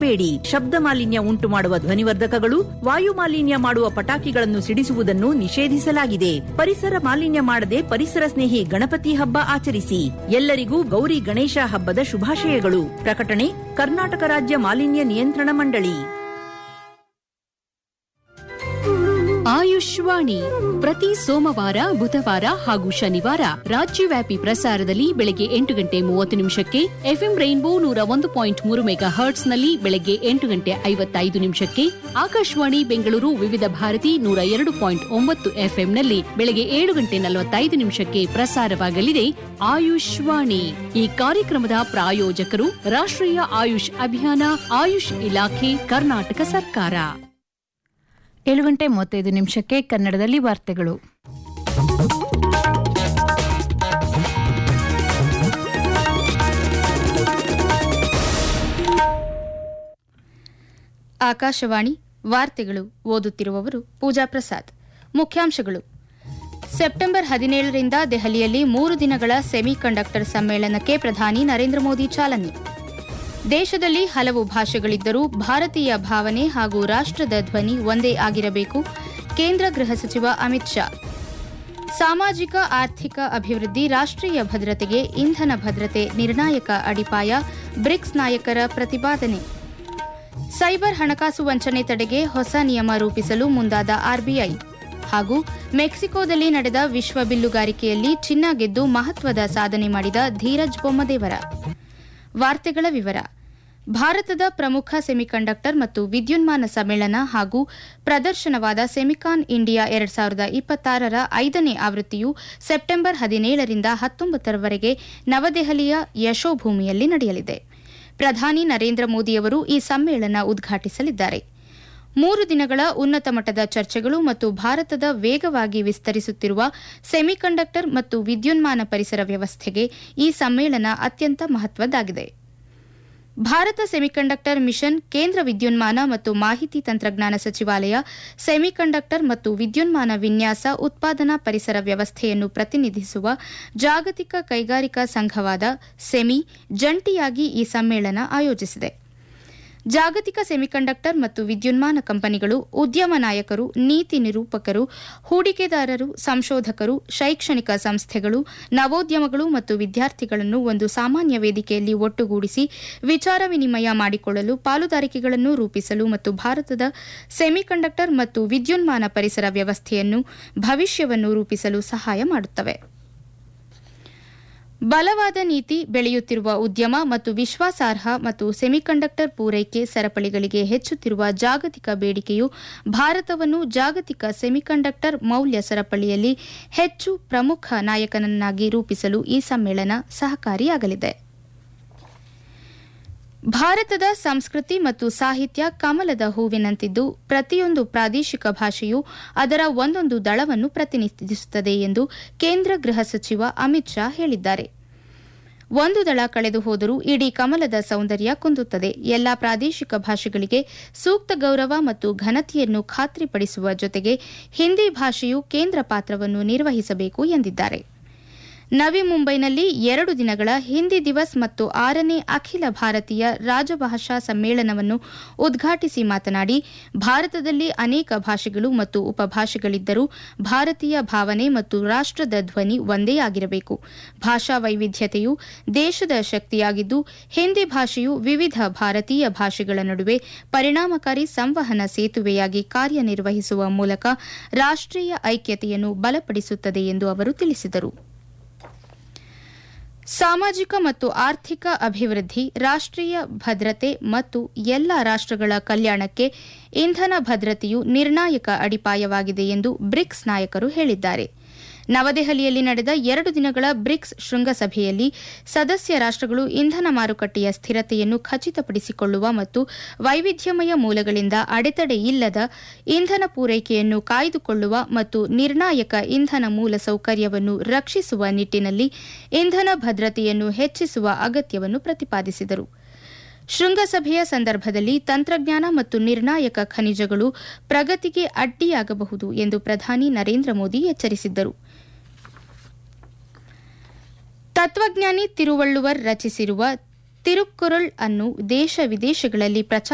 ಬಳಸಬೇಡಿ ಶಬ್ದ ಮಾಲಿನ್ಯ ಉಂಟು ಮಾಡುವ ಧ್ವನಿವರ್ಧಕಗಳು ವಾಯು ಮಾಲಿನ್ಯ ಮಾಡುವ ಪಟಾಕಿಗಳನ್ನು ಸಿಡಿಸುವುದನ್ನು ನಿಷೇಧಿಸಲಾಗಿದೆ ಪರಿಸರ ಮಾಲಿನ್ಯ ಮಾಡದೆ ಪರಿಸರ ಸ್ನೇಹಿ ಗಣಪತಿ ಹಬ್ಬ ಆಚರಿಸಿ ಎಲ್ಲರಿಗೂ ಗೌರಿ ಗಣೇಶ ಹಬ್ಬದ ಶುಭಾಶಯಗಳು ಪ್ರಕಟಣೆ ಕರ್ನಾಟಕ ರಾಜ್ಯ ಮಾಲಿನ್ಯ ನಿಯಂತ್ರಣ ಮಂಡಳಿ ಆಯುಷ್ವಾಣಿ ಪ್ರತಿ ಸೋಮವಾರ ಬುಧವಾರ ಹಾಗೂ ಶನಿವಾರ ರಾಜ್ಯವ್ಯಾಪಿ ಪ್ರಸಾರದಲ್ಲಿ ಬೆಳಗ್ಗೆ ಎಂಟು ಗಂಟೆ ಮೂವತ್ತು ನಿಮಿಷಕ್ಕೆ ಎಫ್ಎಂ ರೈನ್ಬೋ ನೂರ ಒಂದು ಪಾಯಿಂಟ್ ಮೂರು ಮೆಗಾ ಹರ್ಟ್ಸ್ನಲ್ಲಿ ಬೆಳಗ್ಗೆ ಎಂಟು ಗಂಟೆ ಐವತ್ತೈದು ನಿಮಿಷಕ್ಕೆ ಆಕಾಶವಾಣಿ ಬೆಂಗಳೂರು ವಿವಿಧ ಭಾರತಿ ನೂರ ಎರಡು ಪಾಯಿಂಟ್ ಒಂಬತ್ತು ಎಫ್ಎಂನಲ್ಲಿ ಬೆಳಗ್ಗೆ ಏಳು ಗಂಟೆ ನಲವತ್ತೈದು ನಿಮಿಷಕ್ಕೆ ಪ್ರಸಾರವಾಗಲಿದೆ ಆಯುಷ್ವಾಣಿ ಈ ಕಾರ್ಯಕ್ರಮದ ಪ್ರಾಯೋಜಕರು ರಾಷ್ಟ್ರೀಯ ಆಯುಷ್ ಅಭಿಯಾನ ಆಯುಷ್ ಇಲಾಖೆ ಕರ್ನಾಟಕ ಸರ್ಕಾರ ಏಳು ಗಂಟೆ ಮೂವತ್ತೈದು ನಿಮಿಷಕ್ಕೆ ಕನ್ನಡದಲ್ಲಿ ವಾರ್ತೆಗಳು ಆಕಾಶವಾಣಿ ವಾರ್ತೆಗಳು ಓದುತ್ತಿರುವವರು ಪೂಜಾ ಪ್ರಸಾದ್ ಮುಖ್ಯಾಂಶಗಳು ಸೆಪ್ಟೆಂಬರ್ ಹದಿನೇಳರಿಂದ ದೆಹಲಿಯಲ್ಲಿ ಮೂರು ದಿನಗಳ ಸೆಮಿ ಕಂಡಕ್ಟರ್ ಸಮ್ಮೇಳನಕ್ಕೆ ಪ್ರಧಾನಿ ನರೇಂದ್ರ ಮೋದಿ ಚಾಲನೆ ದೇಶದಲ್ಲಿ ಹಲವು ಭಾಷೆಗಳಿದ್ದರೂ ಭಾರತೀಯ ಭಾವನೆ ಹಾಗೂ ರಾಷ್ಟ್ರದ ಧ್ವನಿ ಒಂದೇ ಆಗಿರಬೇಕು ಕೇಂದ್ರ ಗೃಹ ಸಚಿವ ಅಮಿತ್ ಶಾ ಸಾಮಾಜಿಕ ಆರ್ಥಿಕ ಅಭಿವೃದ್ಧಿ ರಾಷ್ಟ್ರೀಯ ಭದ್ರತೆಗೆ ಇಂಧನ ಭದ್ರತೆ ನಿರ್ಣಾಯಕ ಅಡಿಪಾಯ ಬ್ರಿಕ್ಸ್ ನಾಯಕರ ಪ್ರತಿಪಾದನೆ ಸೈಬರ್ ಹಣಕಾಸು ವಂಚನೆ ತಡೆಗೆ ಹೊಸ ನಿಯಮ ರೂಪಿಸಲು ಮುಂದಾದ ಆರ್ಬಿಐ ಹಾಗೂ ಮೆಕ್ಸಿಕೋದಲ್ಲಿ ನಡೆದ ವಿಶ್ವ ಬಿಲ್ಲುಗಾರಿಕೆಯಲ್ಲಿ ಚಿನ್ನ ಗೆದ್ದು ಮಹತ್ವದ ಸಾಧನೆ ಮಾಡಿದ ಧೀರಜ್ ಬೊಮ್ಮದೇವರ ವಾರ್ತೆಗಳ ವಿವರ ಭಾರತದ ಪ್ರಮುಖ ಸೆಮಿಕಂಡಕ್ಟರ್ ಮತ್ತು ವಿದ್ಯುನ್ಮಾನ ಸಮ್ಮೇಳನ ಹಾಗೂ ಪ್ರದರ್ಶನವಾದ ಸೆಮಿಕಾನ್ ಇಂಡಿಯಾ ಎರಡ್ ಸಾವಿರದ ಇಪ್ಪತ್ತಾರರ ಐದನೇ ಆವೃತ್ತಿಯು ಸೆಪ್ಟೆಂಬರ್ ಹದಿನೇಳರಿಂದ ಹತ್ತೊಂಬತ್ತರವರೆಗೆ ನವದೆಹಲಿಯ ಯಶೋಭೂಮಿಯಲ್ಲಿ ನಡೆಯಲಿದೆ ಪ್ರಧಾನಿ ನರೇಂದ್ರ ಮೋದಿಯವರು ಈ ಸಮ್ಮೇಳನ ಉದ್ಘಾಟಿಸಲಿದ್ದಾರೆ ಮೂರು ದಿನಗಳ ಉನ್ನತ ಮಟ್ಟದ ಚರ್ಚೆಗಳು ಮತ್ತು ಭಾರತದ ವೇಗವಾಗಿ ವಿಸ್ತರಿಸುತ್ತಿರುವ ಸೆಮಿಕಂಡಕ್ಟರ್ ಮತ್ತು ವಿದ್ಯುನ್ಮಾನ ಪರಿಸರ ವ್ಯವಸ್ಥೆಗೆ ಈ ಸಮ್ಮೇಳನ ಅತ್ಯಂತ ಮಹತ್ವದ್ದಾಗಿದೆ ಭಾರತ ಸೆಮಿಕಂಡಕ್ಟರ್ ಮಿಷನ್ ಕೇಂದ್ರ ವಿದ್ಯುನ್ಮಾನ ಮತ್ತು ಮಾಹಿತಿ ತಂತ್ರಜ್ಞಾನ ಸಚಿವಾಲಯ ಸೆಮಿಕಂಡಕ್ಟರ್ ಮತ್ತು ವಿದ್ಯುನ್ಮಾನ ವಿನ್ಯಾಸ ಉತ್ಪಾದನಾ ಪರಿಸರ ವ್ಯವಸ್ಥೆಯನ್ನು ಪ್ರತಿನಿಧಿಸುವ ಜಾಗತಿಕ ಕೈಗಾರಿಕಾ ಸಂಘವಾದ ಸೆಮಿ ಜಂಟಿಯಾಗಿ ಈ ಸಮ್ಮೇಳನ ಆಯೋಜಿಸಿದೆ ಜಾಗತಿಕ ಸೆಮಿಕಂಡಕ್ಟರ್ ಮತ್ತು ವಿದ್ಯುನ್ಮಾನ ಕಂಪನಿಗಳು ಉದ್ಯಮ ನಾಯಕರು ನೀತಿ ನಿರೂಪಕರು ಹೂಡಿಕೆದಾರರು ಸಂಶೋಧಕರು ಶೈಕ್ಷಣಿಕ ಸಂಸ್ಥೆಗಳು ನವೋದ್ಯಮಗಳು ಮತ್ತು ವಿದ್ಯಾರ್ಥಿಗಳನ್ನು ಒಂದು ಸಾಮಾನ್ಯ ವೇದಿಕೆಯಲ್ಲಿ ಒಟ್ಟುಗೂಡಿಸಿ ವಿಚಾರ ವಿನಿಮಯ ಮಾಡಿಕೊಳ್ಳಲು ಪಾಲುದಾರಿಕೆಗಳನ್ನು ರೂಪಿಸಲು ಮತ್ತು ಭಾರತದ ಸೆಮಿಕಂಡಕ್ಟರ್ ಮತ್ತು ವಿದ್ಯುನ್ಮಾನ ಪರಿಸರ ವ್ಯವಸ್ಥೆಯನ್ನು ಭವಿಷ್ಯವನ್ನು ರೂಪಿಸಲು ಸಹಾಯ ಮಾಡುತ್ತವೆ ಬಲವಾದ ನೀತಿ ಬೆಳೆಯುತ್ತಿರುವ ಉದ್ಯಮ ಮತ್ತು ವಿಶ್ವಾಸಾರ್ಹ ಮತ್ತು ಸೆಮಿಕಂಡಕ್ಟರ್ ಪೂರೈಕೆ ಸರಪಳಿಗಳಿಗೆ ಹೆಚ್ಚುತ್ತಿರುವ ಜಾಗತಿಕ ಬೇಡಿಕೆಯು ಭಾರತವನ್ನು ಜಾಗತಿಕ ಸೆಮಿಕಂಡಕ್ಟರ್ ಮೌಲ್ಯ ಸರಪಳಿಯಲ್ಲಿ ಹೆಚ್ಚು ಪ್ರಮುಖ ನಾಯಕನನ್ನಾಗಿ ರೂಪಿಸಲು ಈ ಸಮ್ಮೇಳನ ಸಹಕಾರಿಯಾಗಲಿದೆ ಭಾರತದ ಸಂಸ್ಕೃತಿ ಮತ್ತು ಸಾಹಿತ್ಯ ಕಮಲದ ಹೂವಿನಂತಿದ್ದು ಪ್ರತಿಯೊಂದು ಪ್ರಾದೇಶಿಕ ಭಾಷೆಯು ಅದರ ಒಂದೊಂದು ದಳವನ್ನು ಪ್ರತಿನಿಧಿಸುತ್ತದೆ ಎಂದು ಕೇಂದ್ರ ಗೃಹ ಸಚಿವ ಅಮಿತ್ ಶಾ ಹೇಳಿದ್ದಾರೆ ಒಂದು ದಳ ಕಳೆದು ಹೋದರೂ ಇಡೀ ಕಮಲದ ಸೌಂದರ್ಯ ಕುಂದುತ್ತದೆ ಎಲ್ಲಾ ಪ್ರಾದೇಶಿಕ ಭಾಷೆಗಳಿಗೆ ಸೂಕ್ತ ಗೌರವ ಮತ್ತು ಘನತೆಯನ್ನು ಖಾತ್ರಿಪಡಿಸುವ ಜೊತೆಗೆ ಹಿಂದಿ ಭಾಷೆಯು ಕೇಂದ್ರ ಪಾತ್ರವನ್ನು ನಿರ್ವಹಿಸಬೇಕು ಎಂದಿದ್ದಾರೆ ನವಿ ಮುಂಬೈನಲ್ಲಿ ಎರಡು ದಿನಗಳ ಹಿಂದಿ ದಿವಸ್ ಮತ್ತು ಆರನೇ ಅಖಿಲ ಭಾರತೀಯ ರಾಜಭಾಷಾ ಸಮ್ಮೇಳನವನ್ನು ಉದ್ಘಾಟಿಸಿ ಮಾತನಾಡಿ ಭಾರತದಲ್ಲಿ ಅನೇಕ ಭಾಷೆಗಳು ಮತ್ತು ಉಪಭಾಷೆಗಳಿದ್ದರೂ ಭಾರತೀಯ ಭಾವನೆ ಮತ್ತು ರಾಷ್ಟ್ರದ ಧ್ವನಿ ಒಂದೇ ಆಗಿರಬೇಕು ಭಾಷಾ ವೈವಿಧ್ಯತೆಯು ದೇಶದ ಶಕ್ತಿಯಾಗಿದ್ದು ಹಿಂದಿ ಭಾಷೆಯು ವಿವಿಧ ಭಾರತೀಯ ಭಾಷೆಗಳ ನಡುವೆ ಪರಿಣಾಮಕಾರಿ ಸಂವಹನ ಸೇತುವೆಯಾಗಿ ಕಾರ್ಯನಿರ್ವಹಿಸುವ ಮೂಲಕ ರಾಷ್ಟ್ರೀಯ ಐಕ್ಯತೆಯನ್ನು ಬಲಪಡಿಸುತ್ತದೆ ಎಂದು ಅವರು ತಿಳಿಸಿದರು ಸಾಮಾಜಿಕ ಮತ್ತು ಆರ್ಥಿಕ ಅಭಿವೃದ್ಧಿ ರಾಷ್ಟ್ರೀಯ ಭದ್ರತೆ ಮತ್ತು ಎಲ್ಲ ರಾಷ್ಟ್ರಗಳ ಕಲ್ಯಾಣಕ್ಕೆ ಇಂಧನ ಭದ್ರತೆಯು ನಿರ್ಣಾಯಕ ಅಡಿಪಾಯವಾಗಿದೆ ಎಂದು ಬ್ರಿಕ್ಸ್ ನಾಯಕರು ಹೇಳಿದ್ದಾರೆ ನವದೆಹಲಿಯಲ್ಲಿ ನಡೆದ ಎರಡು ದಿನಗಳ ಬ್ರಿಕ್ಸ್ ಶೃಂಗಸಭೆಯಲ್ಲಿ ಸದಸ್ಯ ರಾಷ್ಟ್ರಗಳು ಇಂಧನ ಮಾರುಕಟ್ಟೆಯ ಸ್ಥಿರತೆಯನ್ನು ಖಚಿತಪಡಿಸಿಕೊಳ್ಳುವ ಮತ್ತು ವೈವಿಧ್ಯಮಯ ಮೂಲಗಳಿಂದ ಅಡೆತಡೆ ಇಲ್ಲದ ಇಂಧನ ಪೂರೈಕೆಯನ್ನು ಕಾಯ್ದುಕೊಳ್ಳುವ ಮತ್ತು ನಿರ್ಣಾಯಕ ಇಂಧನ ಮೂಲ ಸೌಕರ್ಯವನ್ನು ರಕ್ಷಿಸುವ ನಿಟ್ಟಿನಲ್ಲಿ ಇಂಧನ ಭದ್ರತೆಯನ್ನು ಹೆಚ್ಚಿಸುವ ಅಗತ್ಯವನ್ನು ಪ್ರತಿಪಾದಿಸಿದರು ಶೃಂಗಸಭೆಯ ಸಂದರ್ಭದಲ್ಲಿ ತಂತ್ರಜ್ಞಾನ ಮತ್ತು ನಿರ್ಣಾಯಕ ಖನಿಜಗಳು ಪ್ರಗತಿಗೆ ಅಡ್ಡಿಯಾಗಬಹುದು ಎಂದು ಪ್ರಧಾನಿ ನರೇಂದ್ರ ಮೋದಿ ಎಚ್ಚರಿಸಿದ್ದರು ತತ್ವಜ್ಞಾನಿ ತಿರುವಳ್ಳುವರ್ ರಚಿಸಿರುವ ತಿರುಕ್ಕುರಳ್ ಅನ್ನು ದೇಶ ವಿದೇಶಗಳಲ್ಲಿ ಪ್ರಚಾರ